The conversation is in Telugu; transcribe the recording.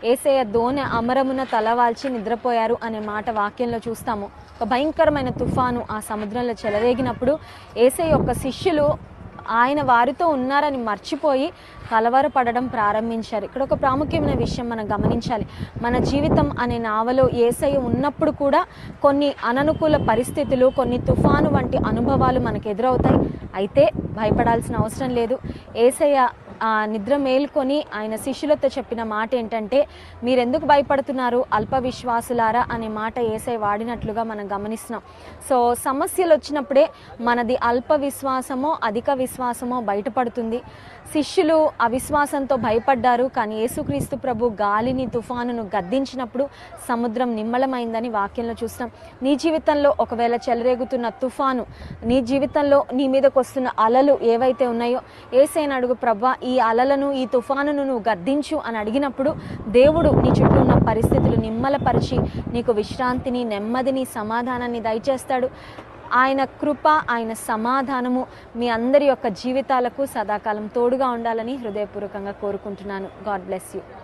ఏసయ్య దోనె అమరమున తలవాల్చి నిద్రపోయారు అనే మాట వాక్యంలో చూస్తాము ఒక భయంకరమైన తుఫాను ఆ సముద్రంలో చెలరేగినప్పుడు ఏసయ్య యొక్క శిష్యులు ఆయన వారితో ఉన్నారని మర్చిపోయి కలవరపడడం ప్రారంభించారు ఇక్కడ ఒక ప్రాముఖ్యమైన విషయం మనం గమనించాలి మన జీవితం అనే నావలో ఏసయ్య ఉన్నప్పుడు కూడా కొన్ని అననుకూల పరిస్థితులు కొన్ని తుఫాను వంటి అనుభవాలు మనకు ఎదురవుతాయి అయితే భయపడాల్సిన అవసరం లేదు ఏసయ్య ఆ నిద్ర మేల్కొని ఆయన శిష్యులతో చెప్పిన మాట ఏంటంటే మీరెందుకు భయపడుతున్నారు అల్ప విశ్వాసులారా అనే మాట ఏసై వాడినట్లుగా మనం గమనిస్తున్నాం సో సమస్యలు వచ్చినప్పుడే మనది అల్ప విశ్వాసమో అధిక విశ్వాసమో బయటపడుతుంది శిష్యులు అవిశ్వాసంతో భయపడ్డారు కానీ యేసుక్రీస్తు ప్రభు గాలిని తుఫానును గద్దించినప్పుడు సముద్రం నిమ్మలమైందని వాక్యంలో చూస్తాం నీ జీవితంలో ఒకవేళ చెలరేగుతున్న తుఫాను నీ జీవితంలో నీ మీదకి వస్తున్న అలలు ఏవైతే ఉన్నాయో ఏసైన అడుగు ప్రభా ఈ అలలను ఈ తుఫానును నువ్వు గద్దించు అని అడిగినప్పుడు దేవుడు నీ చుట్టూ ఉన్న పరిస్థితులు నిమ్మలపరిచి నీకు విశ్రాంతిని నెమ్మదిని సమాధానాన్ని దయచేస్తాడు ఆయన కృప ఆయన సమాధానము మీ అందరి యొక్క జీవితాలకు సదాకాలం తోడుగా ఉండాలని హృదయపూర్వకంగా కోరుకుంటున్నాను గాడ్ బ్లెస్ యూ